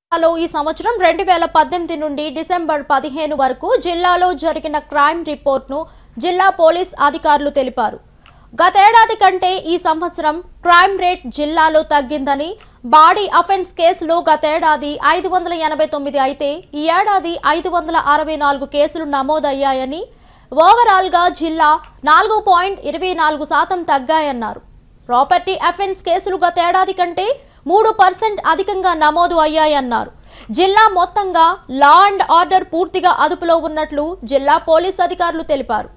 జిల్లాలో ఈ సంవత్సరం రెండు వేల పద్దెనిమిది నుండి డిసెంబర్ పదిహేను వరకు జిల్లాలో జరిగిన క్రైమ్ రిపోర్ట్ను జిల్లా పోలీస్ అధికారులు తెలిపారు గతేడాది కంటే ఈ సంవత్సరం క్రైమ్ రేట్ జిల్లాలో తగ్గిందని బాడీ అఫెన్స్ కేసులు గతేడాది ఐదు వందల ఎనభై తొమ్మిది అయితే ఈ ఏడాది ఐదు వందల అరవై నాలుగు కేసులు నమోదయ్యాయని ఓవరాల్గా జిల్లా నాలుగు పాయింట్ ఇరవై నాలుగు శాతం తగ్గాయన్నారు ప్రాపర్టీ అఫెన్స్ కేసులు గతేడాది కంటే మూడు పర్సెంట్ అధికంగా నమోదు అయ్యాయన్నారు జిల్లా మొత్తంగా లా అండ్ ఆర్డర్ పూర్తిగా అదుపులో ఉన్నట్లు జిల్లా పోలీస్ అధికారులు తెలిపారు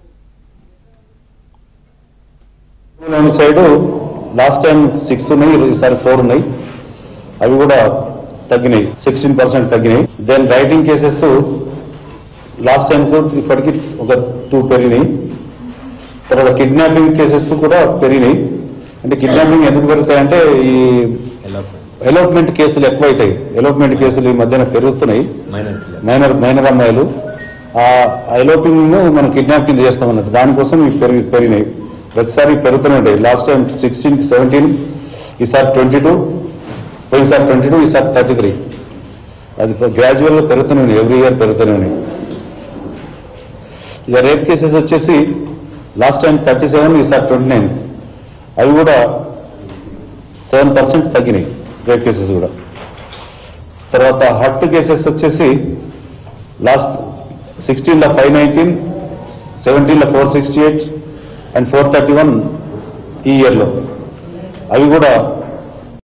లోని సైడ్ లాస్ట్ టైం సిక్స్ ఉన్నాయి ఈసారి ఫోర్ ఉన్నాయి అవి కూడా తగ్గినాయి సిక్స్టీన్ పర్సెంట్ తగ్గినాయి then rioting cases last time ఇప్పటికి ఒక టూ పెరిగినాయి తర్వాత కిడ్నాపింగ్ కేసెస్ కూడా పెరిగినాయి అంటే కిడ్నాపింగ్ ఎందుకు పెరుగుతాయంటే ఈ ఎలోప్మెంట్ కేసులు ఎక్కువైతాయి ఎలోప్మెంట్ కేసులు ఈ మధ్యన పెరుగుతున్నాయి మైనర్ మైనర్ అమ్మాయిలు ఆ ఎలోపింగ్ మనం కిడ్నాపింగ్ చేస్తాం అన్నట్టు దానికోసం ఇవి పెరిగి పెరిగినాయి ప్రతిసారి పెరుగుతూనే ఉంటాయి లాస్ట్ టైం సిక్స్టీన్ సెవెంటీన్ ఈసారి ట్వంటీ టూ పోయినసారి ట్వంటీ టూ ఈసారి థర్టీ త్రీ అది గ్రాడ్యువల్ గా పెరుగుతూనే ఉన్నాయి ఎవ్రీ ఇయర్ పెరుగుతూనే ఉన్నాయి ఇక రేప్ కేసెస్ వచ్చేసి లాస్ట్ టైం థర్టీ సెవెన్ ఈసారి ట్వంటీ నైన్ అవి కూడా సెవెన్ పర్సెంట్ తగ్గినాయి రేప్ కేసెస్ కూడా తర్వాత హర్ట్ కేసెస్ వచ్చేసి లాస్ట్ సిక్స్టీన్లో ఫైవ్ నైన్టీన్ సెవెంటీన్లో four sixty eight and four thirty one ఈ ఇయర్లో అవి కూడా